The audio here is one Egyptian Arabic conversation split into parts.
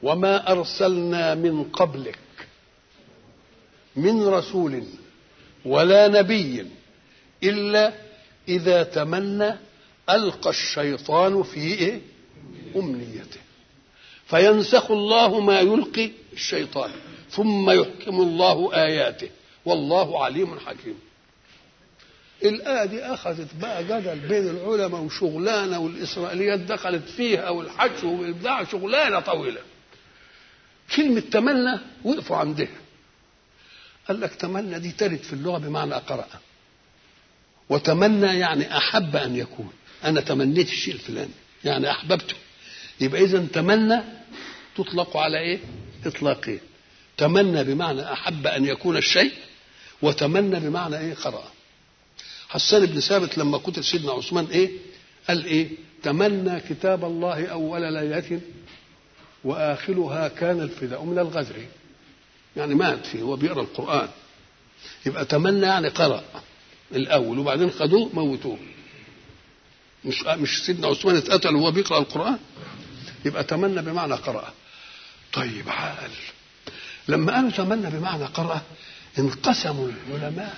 وما ارسلنا من قبلك من رسول ولا نبي الا اذا تمنى القى الشيطان في إيه؟ امنيته فينسخ الله ما يلقي الشيطان ثم يحكم الله اياته والله عليم حكيم الآية دي أخذت بقى جدل بين العلماء وشغلانة والإسرائيليات دخلت فيها والحج والإبداع شغلانة طويلة كلمة تمنى وقفوا عندها قال لك تمنى دي ترد في اللغة بمعنى قرأ وتمنى يعني أحب أن يكون أنا تمنيت الشيء الفلاني يعني أحببته يبقى إذا تمنى تطلق على إيه؟ إطلاقين تمنى بمعنى أحب أن يكون الشيء وتمنى بمعنى إيه؟ قرأ حسان بن ثابت لما قتل سيدنا عثمان ايه قال ايه تمنى كتاب الله اول ليله واخرها كان الفداء من الغدر يعني مات فيه وهو بيقرا القران يبقى تمنى يعني قرأ الاول وبعدين خدوه موتوه مش مش سيدنا عثمان اتقتل وهو بيقرا القران يبقى تمنى بمعنى قرأ طيب عال لما قالوا تمنى بمعنى قرأ انقسموا العلماء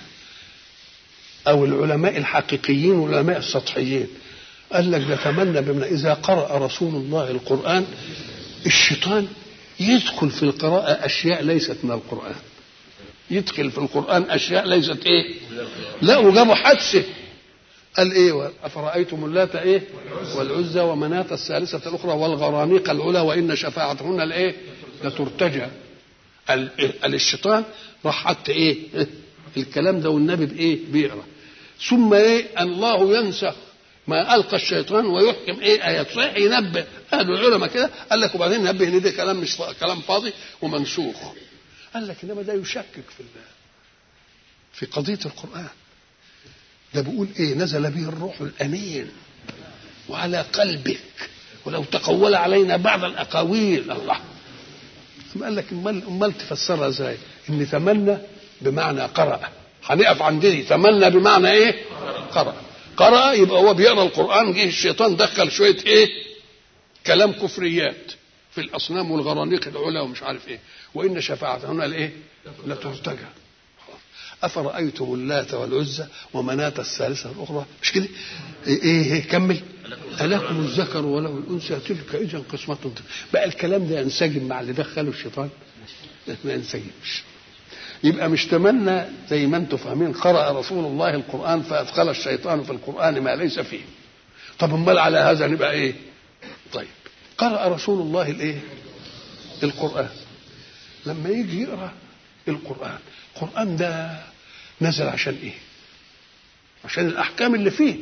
او العلماء الحقيقيين والعلماء السطحيين قال لك ده تمنى بمعنى اذا قرأ رسول الله القرآن الشيطان يدخل في القراءة أشياء ليست من القرآن يدخل في القرآن أشياء ليست إيه لا وجابوا حادثة قال إيه أفرأيتم اللات إيه والعزى ومناة الثالثة الأخرى والغرانيق العلا وإن شفاعتهن الإيه لترتجى قال الشيطان راح حتى إيه الكلام ده والنبي بإيه بيقرأ ثم ايه الله ينسخ ما القى الشيطان ويحكم ايه ايات صحيح ينبه قالوا العلماء كده قال لك وبعدين نبه ان ده كلام مش كلام فاضي ومنسوخ قال لك انما ده يشكك في الله في قضيه القران ده بيقول ايه نزل به الروح الامين وعلى قلبك ولو تقول علينا بعض الاقاويل الله قال لك امال امال تفسرها ازاي ان تمنى بمعنى قرأ هنقف عند دي تمنى بمعنى ايه قرأ قرأ يبقى هو بيقرا القرآن جه الشيطان دخل شوية ايه كلام كفريات في الأصنام والغرانيق العلا ومش عارف ايه وإن شفاعتهن الايه لا ترتجى أفرأيتم اللات والعزى ومناة الثالثة الأخرى مش كده إيه, إيه كمل ألكم الذكر وله الأنثى تلك إذا قسمة بقى الكلام ده ينسجم مع اللي دخله الشيطان ما ينسجمش يبقى مش تمنى زي ما انتم فاهمين قرأ رسول الله القرآن فأدخل الشيطان في القرآن ما ليس فيه طب امال على هذا نبقى ايه طيب قرأ رسول الله الايه القرآن لما يجي يقرأ القرآن القرآن ده نزل عشان ايه عشان الأحكام اللي فيه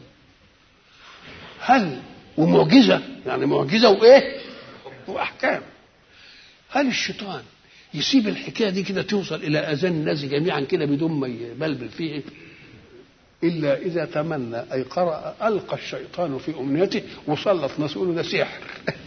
هل ومعجزة يعني معجزة وإيه وأحكام هل الشيطان يسيب الحكايه دي كده توصل الى اذان الناس جميعا كده بدون ما يبلبل فيه الا اذا تمنى اي قرا القى الشيطان في امنيته وسلط ناس يقولوا ده سحر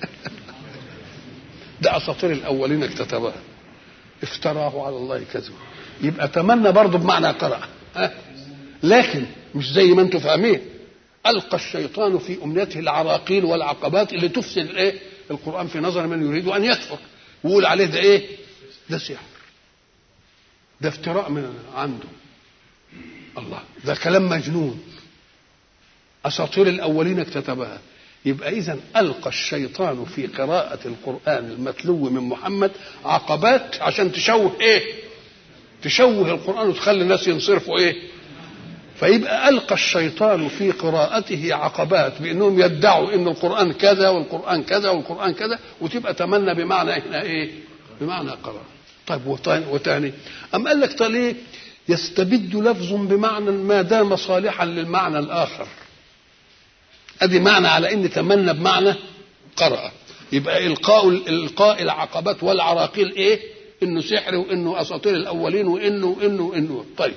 ده اساطير الاولين اكتتبها افتراه على الله كذبا يبقى تمنى برضه بمعنى قرأ ها؟ لكن مش زي ما انتم فاهمين القى الشيطان في امنيته العراقيل والعقبات اللي تفسد الايه القران في نظر من يريد ان يكفر ويقول عليه ده ايه ده سحر ده افتراء من عنده الله ده كلام مجنون اساطير الاولين اكتتبها يبقى اذا القى الشيطان في قراءه القران المتلو من محمد عقبات عشان تشوه ايه تشوه القران وتخلي الناس ينصرفوا ايه فيبقى القى الشيطان في قراءته عقبات بانهم يدعوا ان القران كذا والقران كذا والقران كذا وتبقى تمنى بمعنى هنا ايه بمعنى قرأ طيب وتاني أم قال لك طيب ايه يستبد لفظ بمعنى ما دام صالحا للمعنى الآخر ادي معنى على ان تمنى بمعنى قرأ يبقى القاء القاء العقبات والعراقيل ايه انه سحر وانه اساطير الاولين وانه وانه وانه طيب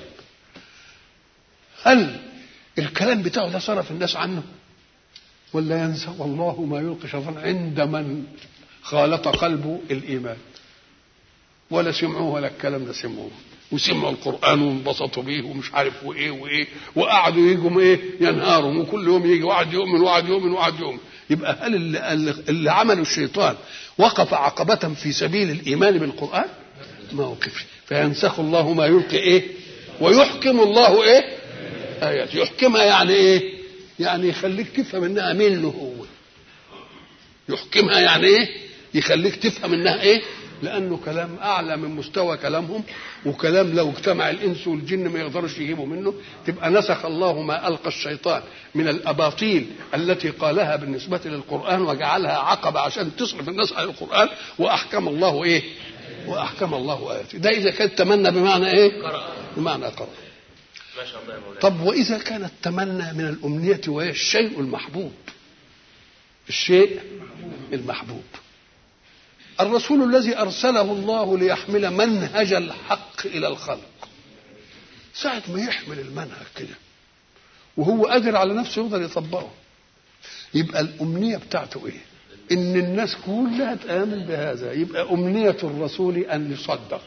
هل الكلام بتاعه ده صرف الناس عنه ولا ينسى والله ما يلقي شيطان عند من خالط قلبه الايمان ولا سمعوه ولا الكلام ده سمعوه وسمعوا القران وانبسطوا بيه ومش عارف وايه وايه وقعدوا يجوا ايه ينهاروا وكل يوم يجي واحد يؤمن واحد يؤمن واحد يؤمن يبقى هل اللي, اللي عمله الشيطان وقف عقبة في سبيل الإيمان بالقرآن ما وقفش فينسخ الله ما يلقي إيه ويحكم الله إيه آيات يحكمها يعني إيه يعني يخليك تفهم إنها منه هو يحكمها يعني إيه يخليك تفهم إنها إيه لانه كلام اعلى من مستوى كلامهم وكلام لو اجتمع الانس والجن ما يقدرش يجيبوا منه تبقى نسخ الله ما القى الشيطان من الاباطيل التي قالها بالنسبه للقران وجعلها عقبه عشان تصرف الناس عن القران واحكم الله ايه؟ واحكم الله اياته ده اذا كان تمنى بمعنى ايه؟ بمعنى قرأ ما شاء الله يا مولانا طب واذا كان التمنى من الامنيه وهي الشيء المحبوب الشيء المحبوب الرسول الذي ارسله الله ليحمل منهج الحق الى الخلق ساعة ما يحمل المنهج كده وهو قادر على نفسه يقدر يطبقه يبقى الأمنية بتاعته إيه؟ إن الناس كلها تآمن بهذا يبقى أمنية الرسول أن يصدق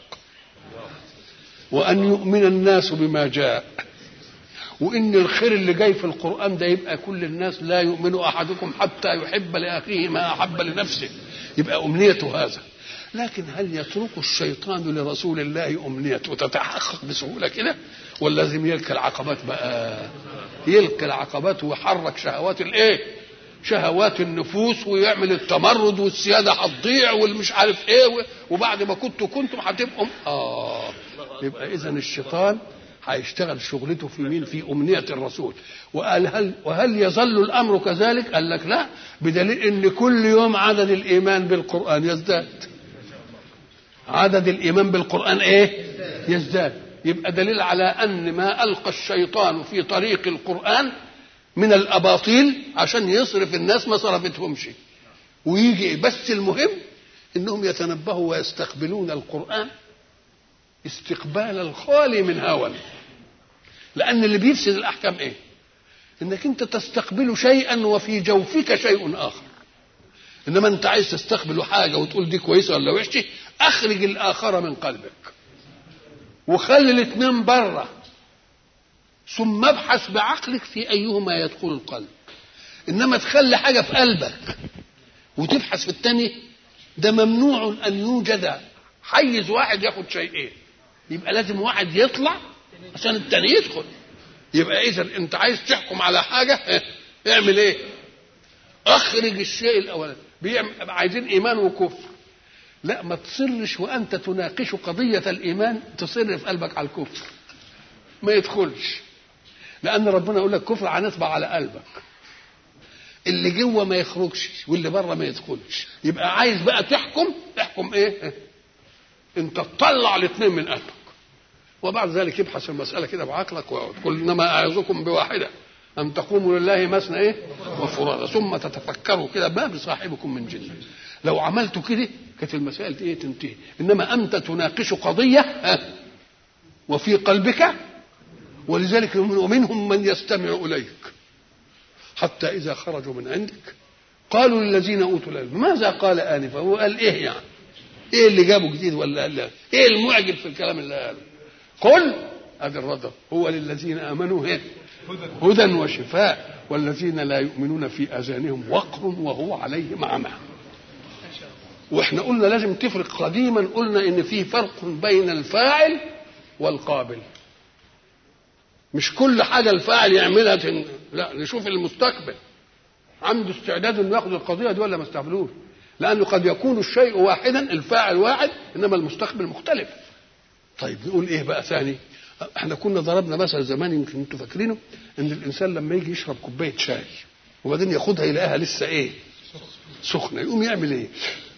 وأن يؤمن الناس بما جاء وإن الخير اللي جاي في القرآن ده يبقى كل الناس لا يؤمن أحدكم حتى يحب لأخيه ما أحب لنفسه يبقى أمنيته هذا لكن هل يترك الشيطان لرسول الله أمنيته تتحقق بسهولة كده ولا لازم يلقى العقبات بقى يلقى العقبات ويحرك شهوات الايه شهوات النفوس ويعمل التمرد والسيادة هتضيع والمش عارف ايه وبعد ما كنتوا كنتم هتبقوا اه يبقى اذا الشيطان هيشتغل شغلته في مين في أمنية الرسول وقال هل وهل يظل الأمر كذلك قال لك لا بدليل ان كل يوم عدد الإيمان بالقرآن يزداد عدد الإيمان بالقرآن ايه يزداد يبقى دليل على أن ما ألقى الشيطان في طريق القرآن من الأباطيل عشان يصرف الناس ما صرفتهمش ويجي بس المهم انهم يتنبهوا ويستقبلون القرآن استقبال الخالي من هوى لأن اللي بيفسد الأحكام إيه؟ إنك أنت تستقبل شيئا وفي جوفك شيء آخر إنما أنت عايز تستقبل حاجة وتقول دي كويسة ولا وحشة أخرج الآخر من قلبك وخلي الاثنين بره ثم ابحث بعقلك في أيهما يدخل القلب إنما تخلي حاجة في قلبك وتبحث في الثاني ده ممنوع أن يوجد حيز واحد ياخد شيئين يبقى لازم واحد يطلع عشان التاني يدخل يبقى اذا انت عايز تحكم على حاجه اعمل ايه اخرج الشيء الاولاني بيعمل عايزين ايمان وكفر لا ما تصرش وانت تناقش قضيه الايمان تصر في قلبك على الكفر ما يدخلش لان ربنا يقول لك كفر هنطبع على قلبك اللي جوه ما يخرجش واللي بره ما يدخلش يبقى عايز بقى تحكم احكم ايه انت تطلع الاثنين من قلبك وبعد ذلك يبحث المسألة كده بعقلك وقل إنما أعظكم بواحدة أن تقوموا لله مثنى إيه وفرادى ثم تتفكروا كده ما بصاحبكم من جنة لو عملتوا كده كانت المسائل إيه تنتهي إنما أنت تناقش قضية ها وفي قلبك ولذلك ومنهم من يستمع إليك حتى إذا خرجوا من عندك قالوا للذين أوتوا العلم ماذا قال آنفا هو قال إيه يعني ايه اللي جابه جديد ولا قال لا ايه المعجب في الكلام اللي قاله قل ادي الرد هو للذين امنوا هدى هدى وشفاء والذين لا يؤمنون في اذانهم وقر وهو عليهم عمى واحنا قلنا لازم تفرق قديما قلنا ان في فرق بين الفاعل والقابل مش كل حاجه الفاعل يعملها تن... لا نشوف المستقبل عنده استعداد انه ياخذ القضيه دي ولا ما استقبلوش لانه قد يكون الشيء واحدا الفاعل واحد انما المستقبل مختلف طيب نقول ايه بقى ثاني احنا كنا ضربنا مثل زمان يمكن انتوا فاكرينه ان الانسان لما يجي يشرب كوبايه شاي وبعدين ياخدها يلاقيها لسه ايه سخنه يقوم يعمل ايه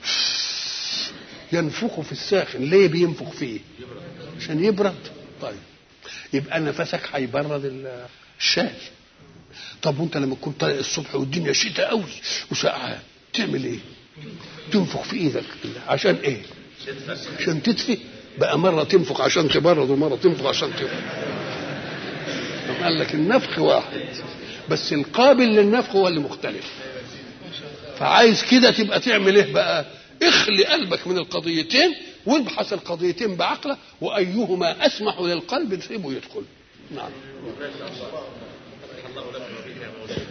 ينفخه في الساخن ليه بينفخ فيه عشان يبرد طيب يبقى نفسك هيبرد الشاي طب وانت لما تكون طالع الصبح والدنيا شتاء قوي وسقعان تعمل ايه تنفخ في ايدك عشان ايه عشان تدفي بقى مرة تنفخ عشان تبرد ومرة تنفخ عشان تبرد قال لك النفخ واحد بس القابل للنفخ هو اللي مختلف فعايز كده تبقى تعمل ايه بقى اخلي قلبك من القضيتين وابحث القضيتين بعقله وايهما اسمح للقلب تسيبه يدخل نعم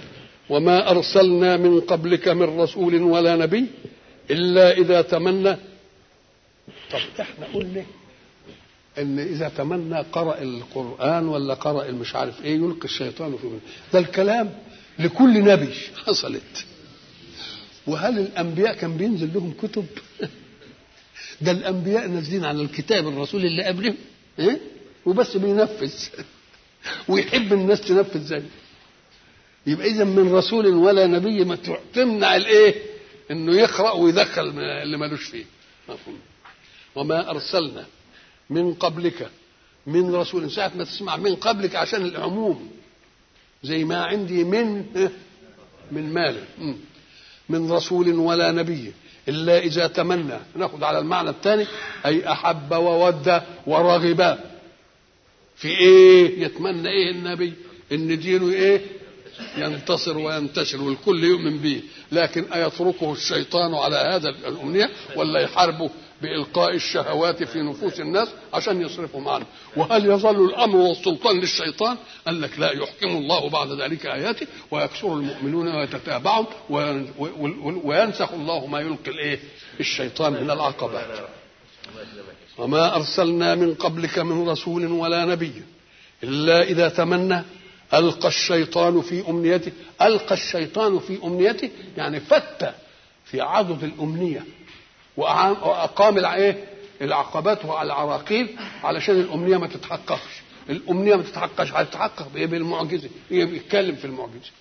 وما أرسلنا من قبلك من رسول ولا نبي إلا إذا تمنى طب احنا قلنا ان اذا تمنى قرأ القرآن ولا قرأ المش عارف ايه يلقي الشيطان في ده الكلام لكل نبي حصلت وهل الانبياء كان بينزل لهم كتب ده الانبياء نازلين على الكتاب الرسول اللي قبلهم إيه؟ وبس بينفذ ويحب الناس تنفذ زيه يبقى اذا من رسول ولا نبي ما تمنع الايه انه يقرا ويدخل اللي ملوش فيه مفهوم وما ارسلنا من قبلك من رسول ساعة ما تسمع من قبلك عشان العموم زي ما عندي من من مال من رسول ولا نبي إلا إذا تمنى ناخد على المعنى الثاني أي أحب وود ورغب في إيه يتمنى إيه النبي إن دينه إيه ينتصر وينتشر والكل يؤمن به لكن أيتركه الشيطان على هذا الأمنية ولا يحاربه بإلقاء الشهوات في نفوس الناس عشان يصرفهم عنه وهل يظل الأمر والسلطان للشيطان قال لك لا يحكم الله بعد ذلك آياته ويكسر المؤمنون ويتتابعهم وينسخ الله ما يلقي الإيه الشيطان من العقبات وما أرسلنا من قبلك من رسول ولا نبي إلا إذا تمنى ألقى الشيطان في أمنيته ألقى الشيطان في أمنيته يعني فت في عضد الأمنية وأقام الإيه العقبات والعراقيل علشان الأمنية ما تتحققش الأمنية ما تتحققش هتتحقق بإيه بالمعجزة هي بيتكلم في المعجزة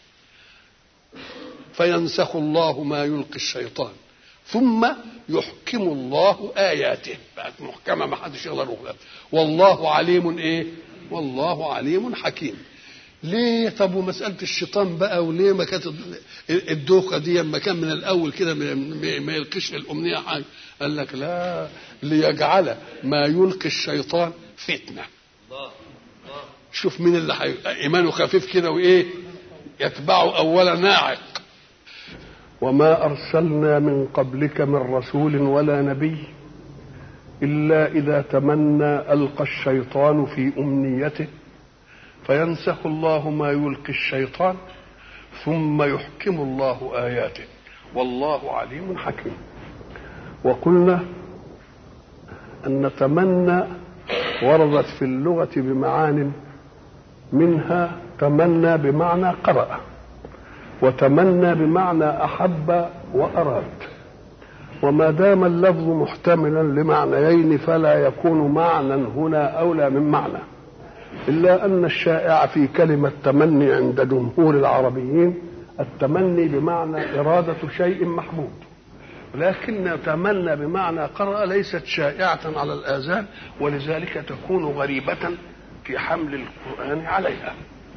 فينسخ الله ما يلقي الشيطان ثم يحكم الله آياته بقت محكمة ما حدش يقدر يغلب والله عليم إيه والله عليم حكيم ليه طب ومسألة الشيطان بقى وليه ما كانت الدوخة دي لما كان من الأول كده ما يلقيش الأمنية حاجة قال لك لا ليجعل ما يلقي الشيطان فتنة شوف مين اللي حي... إيمانه خفيف كده وإيه يتبعه أولا ناعق وما أرسلنا من قبلك من رسول ولا نبي إلا إذا تمنى ألقى الشيطان في أمنيته فينسخ الله ما يلقي الشيطان ثم يحكم الله آياته والله عليم حكيم وقلنا أن تمنى وردت في اللغة بمعان منها تمنى بمعنى قرأ وتمنى بمعنى أحب وأراد وما دام اللفظ محتملا لمعنيين فلا يكون معنى هنا أولى من معنى إلا أن الشائع في كلمة تمني عند جمهور العربيين التمني بمعنى إرادة شيء محبوب لكن تمنى بمعنى قرأ ليست شائعة على الآذان ولذلك تكون غريبة في حمل القرآن عليها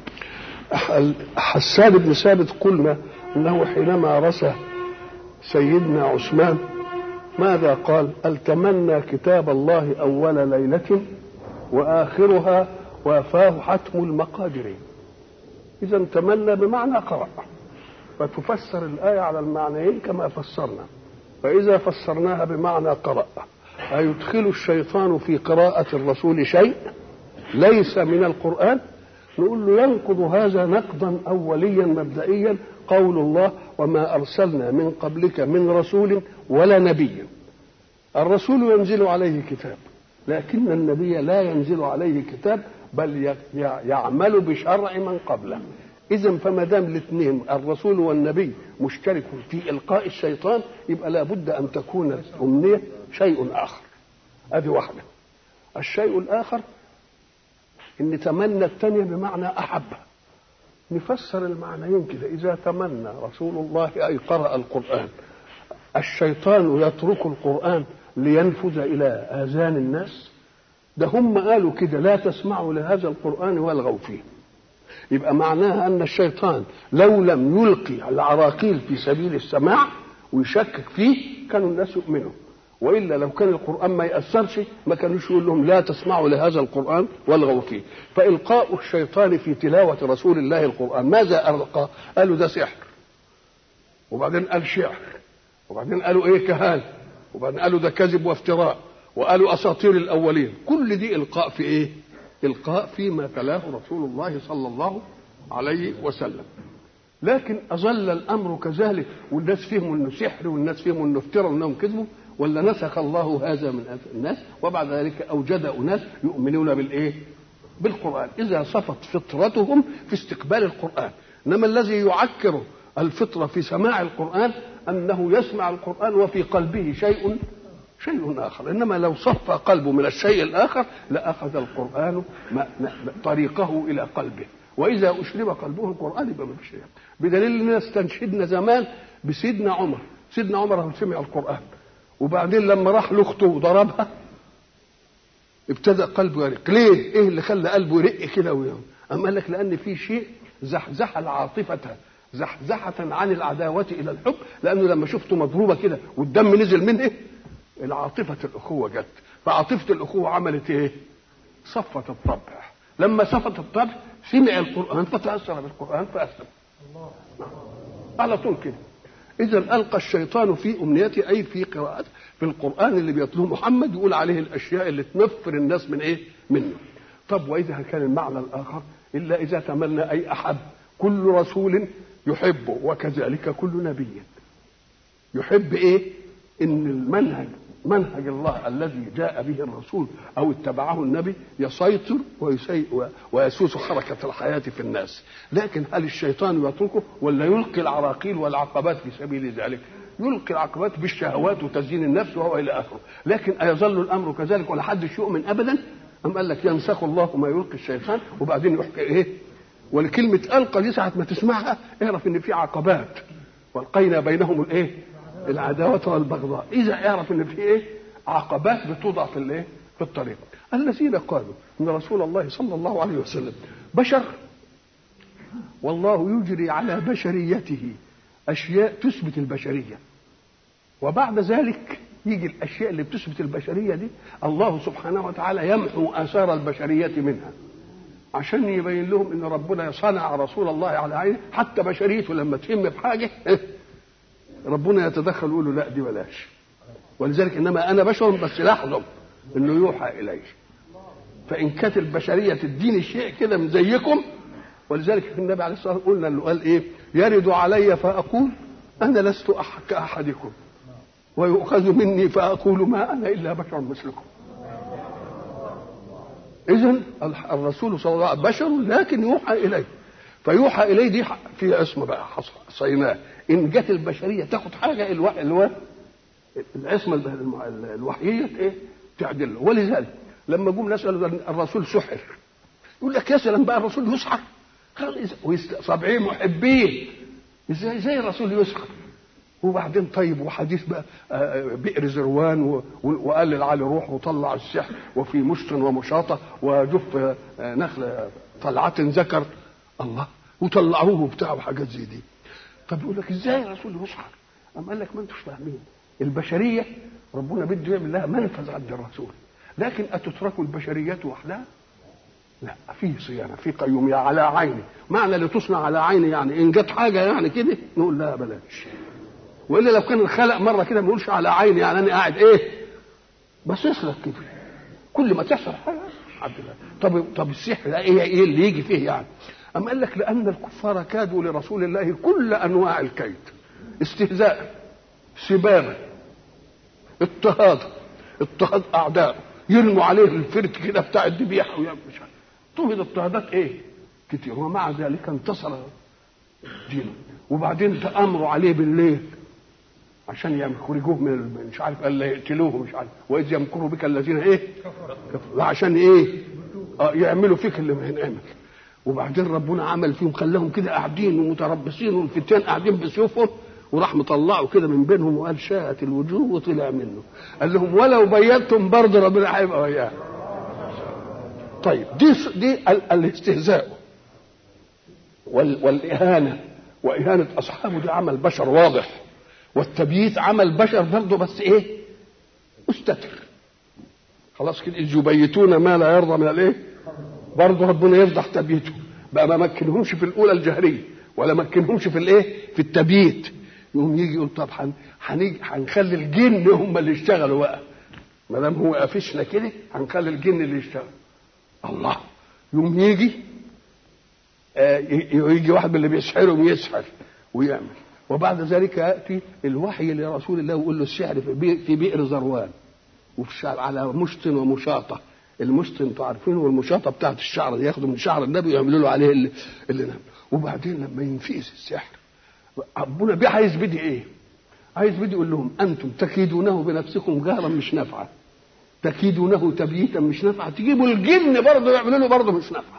حسان بن ثابت قلنا انه حينما رسى سيدنا عثمان ماذا قال التمنى كتاب الله اول ليله واخرها وافاه حتم المقادير اذا تمنى بمعنى قرأ فتفسر الآية على المعنيين كما فسرنا فإذا فسرناها بمعنى قرأ أيدخل الشيطان في قراءة الرسول شيء ليس من القرآن نقول له ينقض هذا نقضا أوليا مبدئيا قول الله وما أرسلنا من قبلك من رسول ولا نبي الرسول ينزل عليه كتاب لكن النبي لا ينزل عليه كتاب بل يعمل بشرع من قبله اذا فما دام الاثنين الرسول والنبي مشترك في القاء الشيطان يبقى لابد ان تكون الامنيه شيء اخر ادي واحده الشيء الاخر ان تمنى الثانيه بمعنى احب نفسر المعنيين كده اذا تمنى رسول الله اي قرا القران الشيطان يترك القران لينفذ الى اذان الناس ده هم قالوا كده لا تسمعوا لهذا القرآن والغوا فيه يبقى معناها أن الشيطان لو لم يلقي العراقيل في سبيل السماع ويشكك فيه كانوا الناس يؤمنوا والا لو كان القران ما ياثرش ما كانوش يقول لهم لا تسمعوا لهذا القران والغوا فيه فالقاء الشيطان في تلاوه رسول الله القران ماذا القى قالوا ده سحر وبعدين قال شعر وبعدين قالوا ايه كهانه وبعدين قالوا ده كذب وافتراء وقالوا اساطير الاولين كل دي القاء في ايه القاء فيما تلاه رسول الله صلى الله عليه وسلم لكن أظل الأمر كذلك والناس فيهم أنه سحر والناس فيهم أنه افترى وأنهم كذبوا ولا نسخ الله هذا من الناس وبعد ذلك أوجد أناس يؤمنون بالإيه؟ بالقرآن إذا صفت فطرتهم في استقبال القرآن إنما الذي يعكر الفطرة في سماع القرآن أنه يسمع القرآن وفي قلبه شيء شيء آخر إنما لو صفى قلبه من الشيء الآخر لأخذ القرآن ما ما طريقه إلى قلبه وإذا أشرب قلبه القرآن يبقى ما فيش شيء بدليل إننا استنشدنا زمان بسيدنا عمر سيدنا عمر سمع القرآن وبعدين لما راح لاخته وضربها ابتدأ قلبه يرق ليه؟ ايه اللي خلى قلبه يرق كده ويوم؟ أما قال لك لأن في شيء زحزح العاطفة زحزحة عن العداوة إلى الحب لأنه لما شفته مضروبة كده والدم نزل منه العاطفة الأخوة جت فعاطفة الأخوة عملت إيه؟ صفت الطبع لما صفت الطبع سمع القرآن فتأثر بالقرآن فأسلم على طول كده إذا ألقى الشيطان في أمنيته أي في قراءته في القرآن اللي بيتلوه محمد يقول عليه الأشياء اللي تنفر الناس من إيه؟ منه. طب وإذا كان المعنى الآخر إلا إذا تمنى أي أحد كل رسول يحبه وكذلك كل نبي يحب إيه؟ إن المنهج منهج الله الذي جاء به الرسول او اتبعه النبي يسيطر ويسي ويسوس حركه الحياه في الناس لكن هل الشيطان يتركه ولا يلقي العراقيل والعقبات في سبيل ذلك يلقي العقبات بالشهوات وتزيين النفس وهو الى اخره لكن ايظل الامر كذلك ولا حدش يؤمن ابدا ام قال لك ينسخ الله ما يلقي الشيطان وبعدين يحكي ايه ولكلمه القى دي ساعه ما تسمعها اعرف ان في عقبات والقينا بينهم الايه العداوة والبغضاء إذا يعرف إن في إيه عقبات بتوضع في الإيه في الطريق الذين قالوا إن رسول الله صلى الله عليه وسلم بشر والله يجري على بشريته أشياء تثبت البشرية وبعد ذلك يجي الأشياء اللي بتثبت البشرية دي الله سبحانه وتعالى يمحو آثار البشرية منها عشان يبين لهم ان ربنا صنع رسول الله على عينه حتى بشريته لما تهم بحاجه ربنا يتدخل ويقول له لا دي بلاش ولذلك انما انا بشر بس لاحظوا انه يوحى الي فان كانت البشريه تديني شيء كده من زيكم ولذلك النبي عليه الصلاه والسلام قلنا انه قال ايه يرد علي فاقول انا لست كاحدكم ويؤخذ مني فاقول ما انا الا بشر مثلكم اذا الرسول صلى الله عليه وسلم بشر لكن يوحى اليه فيوحى اليه دي في اسم بقى صيناه ان جت البشريه تاخد حاجه الوحي اللي هو العصمه الوحييه ايه تعدل ولذلك لما جم نسال الرسول سحر يقول لك يا سلام بقى الرسول يسحر سبعين محبين ازاي ازاي الرسول يسحر وبعدين طيب وحديث بقى بئر زروان وقال لعلي روح وطلع السحر وفي مشط ومشاطه وجف نخل طلعه ذكر الله وطلعوه وبتاع وحاجات زي دي طب يقول لك ازاي الرسول يسحر؟ أم قال لك ما انتوش فاهمين البشريه ربنا بده يعمل لها منفذ عند الرسول لكن اتترك البشريه وحدها؟ لا في صيانه في قيوميه على عيني معنى لتصنع على عيني يعني ان جت حاجه يعني كده نقول لا بلاش والا لو كان الخلق مره كده ما نقولش على عيني يعني انا قاعد ايه باصص لك كده كل ما تحصل حاجه عبد الله طب طب السحر ده ايه ايه اللي يجي فيه يعني أم قال لك لأن الكفار كادوا لرسول الله كل أنواع الكيد استهزاء سبابة اضطهاد اضطهاد أعداء يرموا عليه الفرد كده بتاع الذبيحة ويعمل مش عارف اضطهد اضطهادات إيه؟ كتير ومع ذلك انتصر دينه وبعدين تأمروا عليه بالليل عشان يخرجوه من مش عارف قال يقتلوه مش عارف واذ يمكروا بك الذين ايه؟ كفروا عشان ايه؟ اه يعملوا فيك اللي ما هنعمل وبعدين ربنا عمل فيهم خلاهم كده قاعدين ومتربصين والفتيان قاعدين بسيوفهم وراح مطلعه كده من بينهم وقال شاءت الوجوه وطلع منه قال لهم ولو بيتم برضه ربنا هيبقى وياه طيب دي دي الاستهزاء والاهانه واهانه اصحابه دي عمل بشر واضح والتبييت عمل بشر برضه بس ايه مستتر خلاص كده اذ يبيتون ما لا يرضى من الايه برضه ربنا يفضح تبييته بقى ما مكنهمش في الاولى الجهريه ولا مكنهمش في الايه في التبييت يقوم يجي يقول طب هنيجي هنخلي الجن هم اللي يشتغلوا بقى ما دام هو قافشنا كده هنخلي الجن اللي يشتغل الله يقوم يجي آه، ي- يجي واحد من اللي بيسحرهم يسحر ويعمل وبعد ذلك ياتي الوحي لرسول الله ويقول له السحر في بئر, في بئر زروان وفي شعر على مشط ومشاطه المشط انتوا عارفين والمشاطه بتاعت الشعر دي ياخدوا من شعر النبي ويعملوا له عليه اللي, اللي نعمل وبعدين لما ينفيس السحر ربنا بيه عايز بدي ايه؟ عايز بدي يقول لهم انتم تكيدونه بنفسكم جهرا مش نافعه تكيدونه تبييتا مش نافعه تجيبوا الجن برضه يعملوا له برضه مش نافعه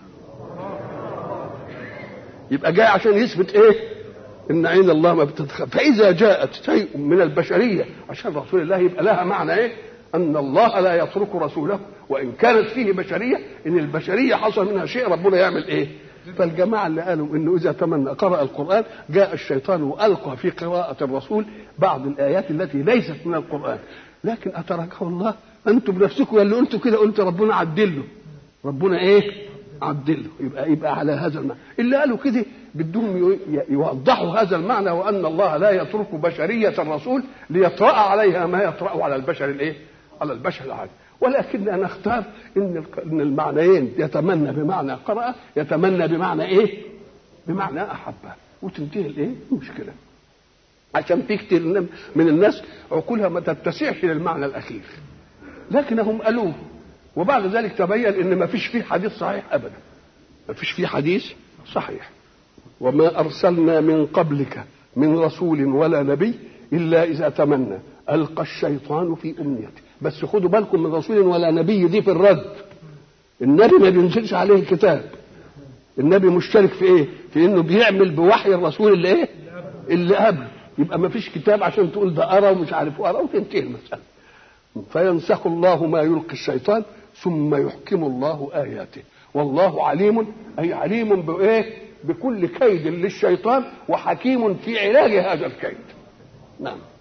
يبقى جاي عشان يثبت ايه ان عين الله ما بتتخفى فاذا جاءت شيء من البشريه عشان رسول الله يبقى لها معنى ايه ان الله لا يترك رسوله وان كانت فيه بشريه ان البشريه حصل منها شيء ربنا يعمل ايه فالجماعه اللي قالوا انه اذا تمنى قرا القران جاء الشيطان والقى في قراءه الرسول بعض الايات التي ليست من القران لكن اتركه الله انتم بنفسكم اللي قلتوا كده قلت ربنا عدله ربنا ايه عدله يبقى يبقى على هذا المعنى اللي قالوا كده بدهم يو- يوضحوا هذا المعنى وان الله لا يترك بشريه الرسول ليطرا عليها ما يطرا على البشر الايه على البشر العادي ولكننا نختار ان الق- ان المعنيين يتمنى بمعنى قرأ يتمنى بمعنى ايه بمعنى احبه وتنتهي الايه المشكله عشان في كتير من الناس عقولها ما تتسعش للمعنى الاخير لكنهم قالوه وبعد ذلك تبين ان ما فيش فيه حديث صحيح ابدا ما فيش فيه حديث صحيح وما ارسلنا من قبلك من رسول ولا نبي الا اذا تمنى القى الشيطان في امنيته بس خدوا بالكم من رسول ولا نبي دي في الرد النبي ما بينزلش عليه الكتاب النبي مشترك في ايه في انه بيعمل بوحي الرسول اللي ايه اللي قبل يبقى ما فيش كتاب عشان تقول ده ارى ومش عارف ارى وتنتهي المساله فينسخ الله ما يلقي الشيطان ثم يحكم الله اياته والله عليم اي عليم بايه بكل كيد للشيطان وحكيم في علاج هذا الكيد نعم